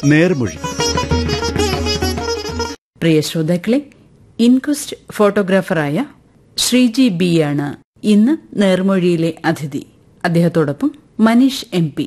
നേർമൊഴി പ്രിയ ശ്രോതാക്കളെ inquest ഫോട്ടോഗ്രാഫറായ Sreeji B ആണ് ഇന്ന് നേർമൊഴിയിലെ അതിഥി അദ്ദേഹത്തോടൊപ്പം മനീഷ് എം പി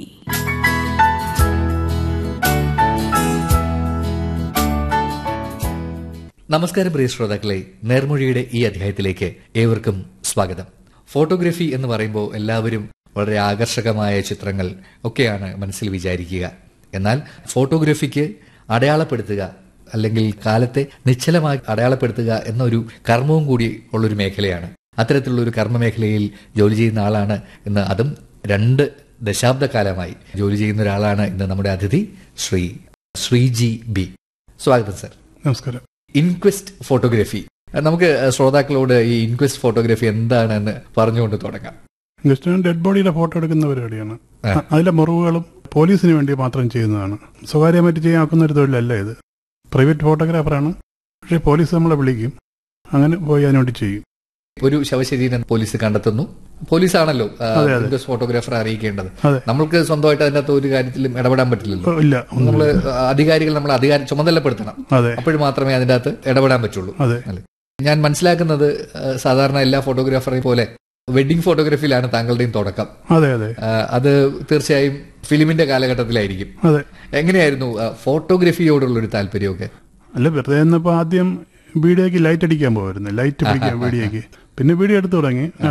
നമസ്കാരം പ്രിയ ശ്രോതാക്കളെ നേർമൊഴിയുടെ ഈ അധ്യായത്തിലേക്ക് ഏവർക്കും സ്വാഗതം ഫോട്ടോഗ്രഫി എന്ന് പറയുമ്പോൾ എല്ലാവരും വളരെ ആകർഷകമായ ചിത്രങ്ങൾ ഒക്കെയാണ് മനസ്സിൽ വിചാരിക്കുക എന്നാൽ ഫോട്ടോഗ്രഫിക്ക് അടയാളപ്പെടുത്തുക അല്ലെങ്കിൽ കാലത്തെ നിശ്ചലമായി അടയാളപ്പെടുത്തുക എന്നൊരു കർമ്മവും കൂടി ഉള്ളൊരു മേഖലയാണ് അത്തരത്തിലുള്ള ഒരു കർമ്മ മേഖലയിൽ ജോലി ചെയ്യുന്ന ആളാണ് ഇന്ന് അതും രണ്ട് ദശാബ്ദക്കാലമായി ജോലി ചെയ്യുന്ന ഒരാളാണ് ഇന്ന് നമ്മുടെ അതിഥി ശ്രീ ശ്രീജി ബി സ്വാഗതം സർ നമസ്കാരം ഇൻക്വസ്റ്റ് ഫോട്ടോഗ്രഫി നമുക്ക് ശ്രോതാക്കളോട് ഈ ഇൻക്വസ്റ്റ് ഫോട്ടോഗ്രഫി എന്താണെന്ന് പറഞ്ഞുകൊണ്ട് തുടങ്ങാം ഇൻവെസ്റ്റ്മെന്റ് ഡെഡ് ബോഡിയുടെ ഫോട്ടോ എടുക്കുന്ന പരിപാടിയാണ് ആ. അതിലെ മുറിവുകളും പോലീസിന് വേണ്ടി മാത്രം ചെയ്യുന്നതാണ് സ്വകാര്യമായിട്ട് ചെയ്യാൻ ഒക്കുന്ന ഒരു തൊഴിലല്ല ഇത് പ്രൈവറ്റ് ഫോട്ടോഗ്രാഫറാണ് പക്ഷേ പോലീസ് നമ്മളെ വിളിക്കും അങ്ങനെ പോയി അതിനുവേണ്ടി ചെയ്യും ഒരു ശവശരീരം പോലീസ് കണ്ടെത്തുന്നു പോലീസാണല്ലോ ആ, അതെ, അതെ. ഇൻക്വസ്റ്റ് ഫോട്ടോഗ്രാഫർ അറിയിക്കേണ്ടത് അതെ നമ്മൾക്ക് സ്വന്തമായിട്ട് അതിനകത്ത് ഒരു കാര്യത്തിലും ഇടപെടാൻ പറ്റില്ലല്ലോ ഓ, ഇല്ല ഒന്നും നമ്മള് അധികാരികൾ നമ്മൾ അധികാരം ചുമതലപ്പെടുത്തണം അതെ അപ്പോഴും മാത്രമേ അതിന്റെ അകത്ത് ഇടപെടാൻ പറ്റുള്ളൂ അതെ അല്ലേ? ഞാൻ മനസ്സിലാക്കുന്നത് ആ, സാധാരണ എല്ലാ ഫോട്ടോഗ്രാഫറെയും പോലെ വെഡിങ് ഫോട്ടോഗ്രാഫിയിലാണ് താങ്കളുടെയും തുടക്കം അതെ അതെ ആ, അത് തീർച്ചയായും ഫിലിമിന്റെ കാലഘട്ടത്തിലായിരിക്കും അതെ എങ്ങനെയായിരുന്നു ആ, ഫോട്ടോഗ്രഫിയോടുള്ള ഒരു താല്പര്യമൊക്കെ അല്ല വെറുതെ ഇന്നിപ്പോ ആദ്യം വീഡിയോക്ക് ലൈറ്റ് അടിക്കാൻ പോകായിരുന്നു ലൈറ്റ് പിടിക്കാൻ വീഡിയോക്ക് പിന്നെ വീഡിയോ എടുത്തു തുടങ്ങി